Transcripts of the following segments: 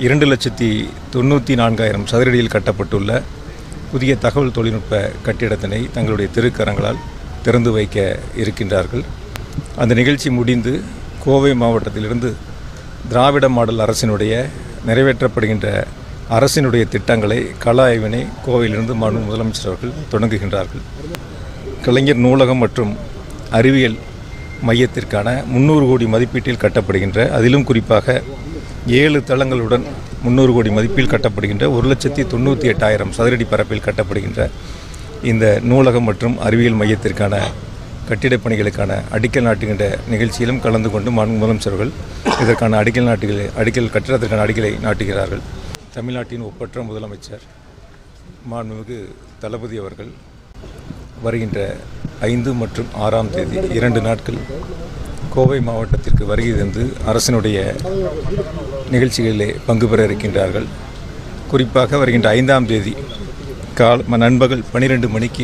இரண்டு லட்சத்தி தொண்ணூற்றி நான்காயிரம் சதுரடியில் கட்டப்பட்டுள்ள புதிய தகவல் தொழில்நுட்ப கட்டிடத்தினை தங்களுடைய திருக்கரங்களால் திறந்து வைக்க இருக்கின்றார்கள் அந்த நிகழ்ச்சி முடிந்து கோவை மாவட்டத்திலிருந்து திராவிட மாடல் அரசினுடைய நிறைவேற்றப்படுகின்ற அரசினுடைய திட்டங்களை கள ஆய்வினை கோவையிலிருந்து மாண்பு முதலமைச்சர் அவர்கள் தொடங்குகின்றார்கள் கலைஞர் நூலகம் மற்றும் அறிவியல் மையத்திற்கான முந்நூறு கோடி மதிப்பீட்டில் கட்டப்படுகின்ற அதிலும் குறிப்பாக ஏழு தளங்களுடன் முந்நூறு கோடி மதிப்பில் கட்டப்படுகின்ற ஒரு லட்சத்தி தொண்ணூற்றி எட்டாயிரம் சதுரடி பரப்பில் கட்டப்படுகின்ற இந்த நூலகம் மற்றும் அறிவியல் மையத்திற்கான கட்டிடப் பணிகளுக்கான அடிக்கல் நாட்டுகின்ற நிகழ்ச்சியிலும் கலந்து கொண்டு மாண்பு முதலமைச்சர்கள் இதற்கான அடிக்கல் நாட்டுகளை அடிக்கல் கட்டிடத்திற்கான அடிக்கலை நாட்டுகிறார்கள் தமிழ்நாட்டின் ஒப்பற்ற முதலமைச்சர் மாண்புமிகு தளபதி அவர்கள் வருகின்ற ஐந்து மற்றும் ஆறாம் தேதி இரண்டு நாட்கள் கோவை மாவட்டத்திற்கு வருகை தந்து அரசினுடைய நிகழ்ச்சிகளிலே பங்கு பெற இருக்கின்றார்கள் குறிப்பாக வருகின்ற ஐந்தாம் தேதி கால் ம- நண்பகல் பன்னிரெண்டு மணிக்கு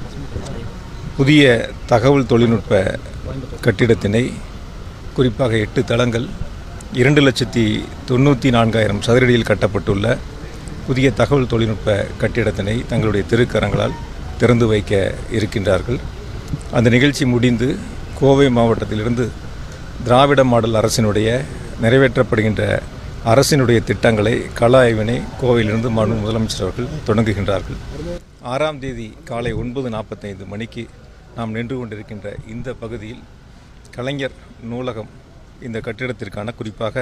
புதிய தகவல் தொழில்நுட்ப கட்டிடத்தினை குறிப்பாக எட்டு தளங்கள் இரண்டு லட்சத்தி தொண்ணூற்றி நான்காயிரம் சதுரடியில் கட்டப்பட்டுள்ள புதிய தகவல் தொழில்நுட்ப கட்டிடத்தினை தங்களுடைய திருக்கரங்களால் திறந்து வைக்க இருக்கின்றார்கள் அந்த நிகழ்ச்சி முடிந்து கோவை மாவட்டத்திலிருந்து திராவிட மாடல் அரசினுடைய நிறைவேற்றப்படுகின்ற அரசினுடைய திட்டங்களை கள ஆய்வினை கோவையிலிருந்து மாண்பு முதலமைச்சர் அவர்கள் தொடங்குகின்றார்கள் ஆறாம் தேதி காலை ஒன்பது நாற்பத்தைந்து மணிக்கு நாம் நின்று கொண்டிருக்கின்ற இந்த பகுதியில் கலைஞர் நூலகம் இந்த கட்டிடத்திற்கான குறிப்பாக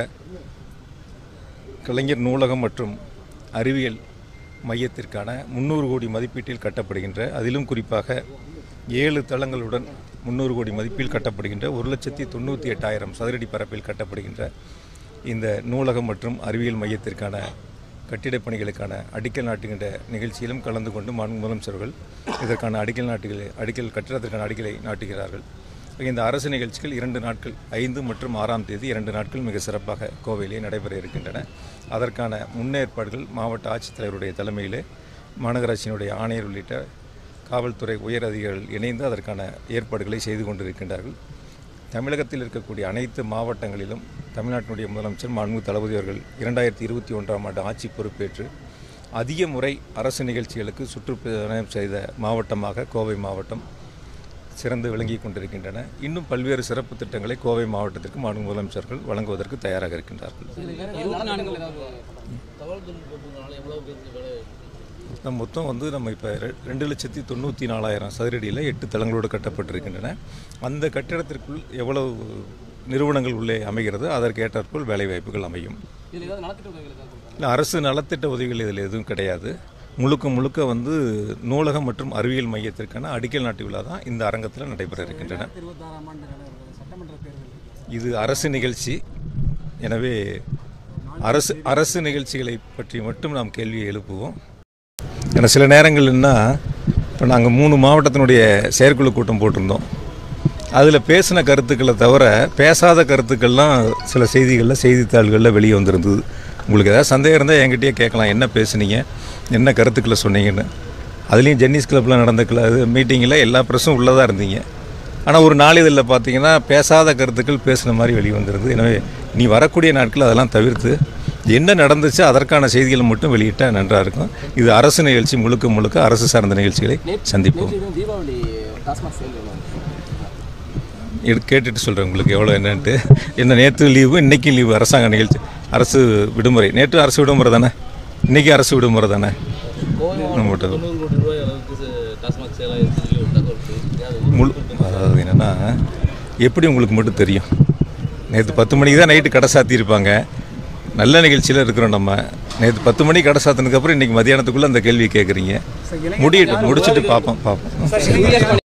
கலைஞர் நூலகம் மற்றும் அறிவியல் மையத்திற்கான முந்நூறு கோடி மதிப்பீட்டில் கட்டப்படுகின்ற அதிலும் குறிப்பாக ஏழு தளங்களுடன் முந்நூறு கோடி மதிப்பில் கட்டப்படுகின்ற ஒரு லட்சத்தி தொண்ணூற்றி எட்டாயிரம் சதுரடி பரப்பில் கட்டப்படுகின்ற இந்த நூலகம் மற்றும் அறிவியல் மையத்திற்கான கட்டிடப் பணிகளுக்கான அடிக்கல் நாட்டுகின்ற நிகழ்ச்சியிலும் கலந்து கொண்டு மாண்பு முதலமைச்சர்கள் இதற்கான அடிக்கல் நாட்டுகளை அடிக்கல் கட்டிடத்திற்கான அடிக்கலை நாட்டுகிறார்கள் இந்த அரசு நிகழ்ச்சிகள் இரண்டு நாட்கள் ஐந்து மற்றும் ஆறாம் தேதி இரண்டு நாட்கள் மிக சிறப்பாக கோவையிலே நடைபெற இருக்கின்றன அதற்கான முன்னேற்பாடுகள் மாவட்ட ஆட்சித்தலைவருடைய தலைமையிலே மாநகராட்சியினுடைய ஆணையர் உள்ளிட்ட காவல்துறை உயர் அதிகாரிகள் இணைந்து அதற்கான ஏற்பாடுகளை செய்து கொண்டிருக்கின்றார்கள் தமிழகத்தில் இருக்கக்கூடிய அனைத்து மாவட்டங்களிலும் தமிழ்நாட்டினுடைய முதலமைச்சர் மாண்பு தளபதி அவர்கள் இரண்டாயிரத்தி இருபத்தி ஒன்றாம் ஆண்டு ஆட்சி பொறுப்பேற்று அதிக முறை அரசு நிகழ்ச்சிகளுக்கு சுற்றுப்பயணம் செய்த மாவட்டமாக கோவை மாவட்டம் சிறந்து விளங்கி கொண்டிருக்கின்றன இன்னும் பல்வேறு சிறப்பு திட்டங்களை கோவை மாவட்டத்திற்கு மாநில முதலமைச்சர்கள் வழங்குவதற்கு தயாராக இருக்கின்றார்கள் நம்ம மொத்தம் வந்து நம்ம இப்போ ரெண்டு லட்சத்தி தொண்ணூற்றி நாலாயிரம் சதுரடியில் எட்டு தளங்களோடு கட்டப்பட்டிருக்கின்றன அந்த கட்டிடத்திற்குள் எவ்வளவு நிறுவனங்கள் உள்ளே அமைகிறது அதற்கு ஏற்றாற்போல் வேலைவாய்ப்புகள் அமையும் இல்லை அரசு நலத்திட்ட உதவிகள் இதில் எதுவும் கிடையாது முழுக்க முழுக்க வந்து நூலகம் மற்றும் அறிவியல் மையத்திற்கான அடிக்கல் நாட்டு விழா தான் இந்த அரங்கத்தில் நடைபெற இருக்கின்றன இருபத்தாறாம் ஆண்டு நடைபெறும் சட்டமன்ற தேர்தல் இது அரசு நிகழ்ச்சி எனவே அரசு அரசு நிகழ்ச்சிகளை பற்றி மட்டும் நாம் கேள்வியை எழுப்புவோம் ஏன்னா சில நேரங்கள்னா இப்போ நாங்கள் மூணு மாவட்டத்தினுடைய செயற்குழு கூட்டம் போட்டிருந்தோம் அதில் பேசின கருத்துக்களை தவிர பேசாத கருத்துக்கள்லாம் சில செய்திகளில் செய்தித்தாள்களில் வெளியே வந்திருந்தது உங்களுக்கு ஏதாவது சந்தேகம் இருந்தால் என்கிட்டயே கேட்கலாம் என்ன பேசுனீங்க என்ன கருத்துக்களை சொன்னீங்கன்னு அதுலேயும் ஜென்னிஸ் கிளப்பில் நடந்த கிள மீட்டிங்கில் எல்லா ப்ரெஸ்ஸும் உள்ளதாக இருந்தீங்க ஆனால் ஒரு நாளிதழில் பார்த்தீங்கன்னா பேசாத கருத்துக்கள் பேசுன மாதிரி வெளியே வந்திருந்தது எனவே நீ வரக்கூடிய நாட்கள் அதெல்லாம் தவிர்த்து என்ன நடந்துச்சு அதற்கான செய்திகளை மட்டும் வெளியிட்டால் நன்றாக இருக்கும் இது அரசு நிகழ்ச்சி முழுக்க முழுக்க அரசு சார்ந்த நிகழ்ச்சிகளை சந்திப்போம் நேற்று இதுவும் தீபாவளி டாஸ்மாக் சேல் எவ்வளோ இது கேட்டுட்டு சொல்கிறேன் உங்களுக்கு எவ்வளோ என்னன்ட்டு என்ன நேற்று லீவு இன்றைக்கி லீவு அரசாங்க நிகழ்ச்சி அரசு விடுமுறை நேற்று அரசு விடுமுறை தானே இன்றைக்கி அரசு விடுமுறை தானே நம்மகிட்ட தொண்ணூறு கோடி ரூபாய் அளவுக்கு டாஸ்மாக் சேல் ஆயிடுச்சு சொல்லி ஒரு தகவல் இருக்கு. அது முழு அதாவது என்னென்னா எப்படி உங்களுக்கு மட்டும் தெரியும் நேற்று பத்து மணிக்கு தான் நைட்டு கடை சாத்தியிருப்பாங்க நல்ல நிகழ்ச்சியில் இருக்கிறோம் நம்ம நேற்று பத்து மணிக்கு கடை சாத்தினதுக்கப்புறம் இன்றைக்கி மதியானத்துக்குள்ளே அந்த கேள்வியை கேட்குறீங்க முடியட்டும் முடிச்சுட்டு பார்ப்போம் பார்ப்போம்